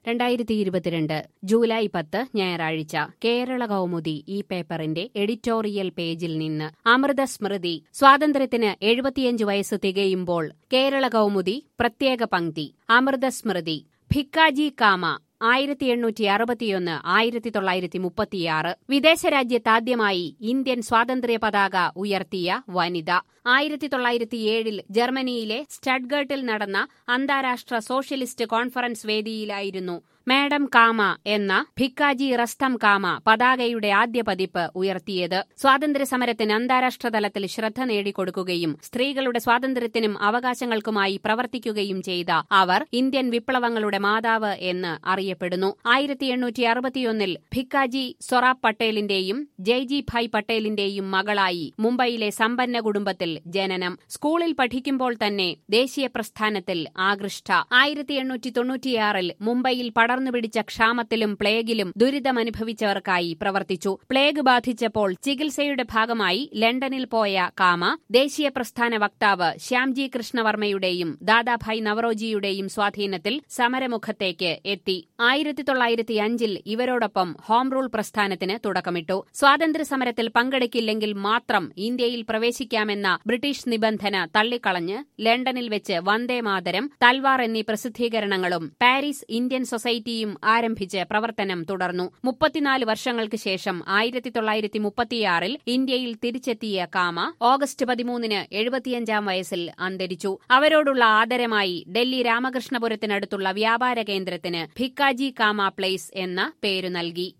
രണ്ടായിരത്തി ഇരുപത്തിരണ്ട് ജൂലൈ പത്ത് ഞായറാഴ്ച കേരള കൗമുദി ഈ പേപ്പറിന്റെ എഡിറ്റോറിയൽ പേജിൽ നിന്ന് അമൃത സ്മൃതി സ്വാതന്ത്ര്യത്തിന് എഴുപത്തിയഞ്ച് വയസ്സ് തികയുമ്പോൾ കേരള കൗമുദി പ്രത്യേക പങ്ക്തി അമൃത സ്മൃതി ഭിക്കാജി കാമ ആയിരത്തി എണ്ണൂറ്റി അറുപത്തിയൊന്ന് ആയിരത്തി തൊള്ളായിരത്തി മുപ്പത്തിയാറ് വിദേശ രാജ്യത്താദ്യമായി ഇന്ത്യൻ സ്വാതന്ത്ര്യ പതാക ഉയർത്തിയ വനിത ആയിരത്തി തൊള്ളായിരത്തി ഏഴിൽ ജർമ്മനിയിലെ സ്റ്റഡ്ഗർട്ടിൽ നടന്ന അന്താരാഷ്ട്ര സോഷ്യലിസ്റ്റ് കോൺഫറൻസ് വേദിയിലായിരുന്നു മാഡം കാമ എന്ന ഭിക്കാജി റസ്തം കാമ പതാകയുടെ ആദ്യ പതിപ്പ് ഉയർത്തിയത് സ്വാതന്ത്ര്യ സമരത്തിന് അന്താരാഷ്ട്ര തലത്തിൽ ശ്രദ്ധ നേടിക്കൊടുക്കുകയും സ്ത്രീകളുടെ സ്വാതന്ത്ര്യത്തിനും അവകാശങ്ങൾക്കുമായി പ്രവർത്തിക്കുകയും ചെയ്ത അവർ ഇന്ത്യൻ വിപ്ലവങ്ങളുടെ മാതാവ് എന്ന് അറിയപ്പെടുന്നു ആയിരത്തി എണ്ണൂറ്റി അറുപത്തിയൊന്നിൽ ഭിക്കാജി സൊറാബ് പട്ടേലിന്റെയും ജയ്ജി ഭായ് പട്ടേലിന്റെയും മകളായി മുംബൈയിലെ സമ്പന്ന കുടുംബത്തിൽ ജനനം സ്കൂളിൽ പഠിക്കുമ്പോൾ തന്നെ ദേശീയ പ്രസ്ഥാനത്തിൽ ആകൃഷ്ട ആയിരത്തി എണ്ണൂറ്റി തൊണ്ണൂറ്റിയാറിൽ മുംബൈയിൽ പടർന്നുപിടിച്ച ക്ഷാമത്തിലും പ്ലേഗിലും ദുരിതമനുഭവിച്ചവർക്കായി പ്രവർത്തിച്ചു പ്ലേഗ് ബാധിച്ചപ്പോൾ ചികിത്സയുടെ ഭാഗമായി ലണ്ടനിൽ പോയ കാമ ദേശീയ പ്രസ്ഥാന വക്താവ് ശ്യാംജി കൃഷ്ണവർമ്മയുടെയും ദാദാഭായ് നവറോജിയുടെയും സ്വാധീനത്തിൽ സമരമുഖത്തേക്ക് എത്തി ആയിരത്തി തൊള്ളായിരത്തി അഞ്ചിൽ ഇവരോടൊപ്പം ഹോം റൂൾ പ്രസ്ഥാനത്തിന് തുടക്കമിട്ടു സ്വാതന്ത്ര്യ സമരത്തിൽ പങ്കെടുക്കില്ലെങ്കിൽ മാത്രം ഇന്ത്യയിൽ പ്രവേശിക്കാമെന്ന ബ്രിട്ടീഷ് നിബന്ധന തള്ളിക്കളഞ്ഞ് ലണ്ടനിൽ വെച്ച് വന്ദേമാതരം തൽവാർ എന്നീ പ്രസിദ്ധീകരണങ്ങളും പാരീസ് ഇന്ത്യൻ സൊസൈറ്റിയും ആരംഭിച്ച് പ്രവർത്തനം തുടർന്നു മുപ്പത്തിനാല് വർഷങ്ങൾക്ക് ശേഷം ആയിരത്തി തൊള്ളായിരത്തി മുപ്പത്തിയാറിൽ ഇന്ത്യയിൽ തിരിച്ചെത്തിയ കാമ ഓഗസ്റ്റ് പതിമൂന്നിന് എഴുപത്തിയഞ്ചാം വയസ്സിൽ അന്തരിച്ചു അവരോടുള്ള ആദരമായി ഡൽഹി രാമകൃഷ്ണപുരത്തിനടുത്തുള്ള വ്യാപാര കേന്ദ്രത്തിന് ഭിക്കാജി കാമ പ്ലേസ് എന്ന പേരു നൽകി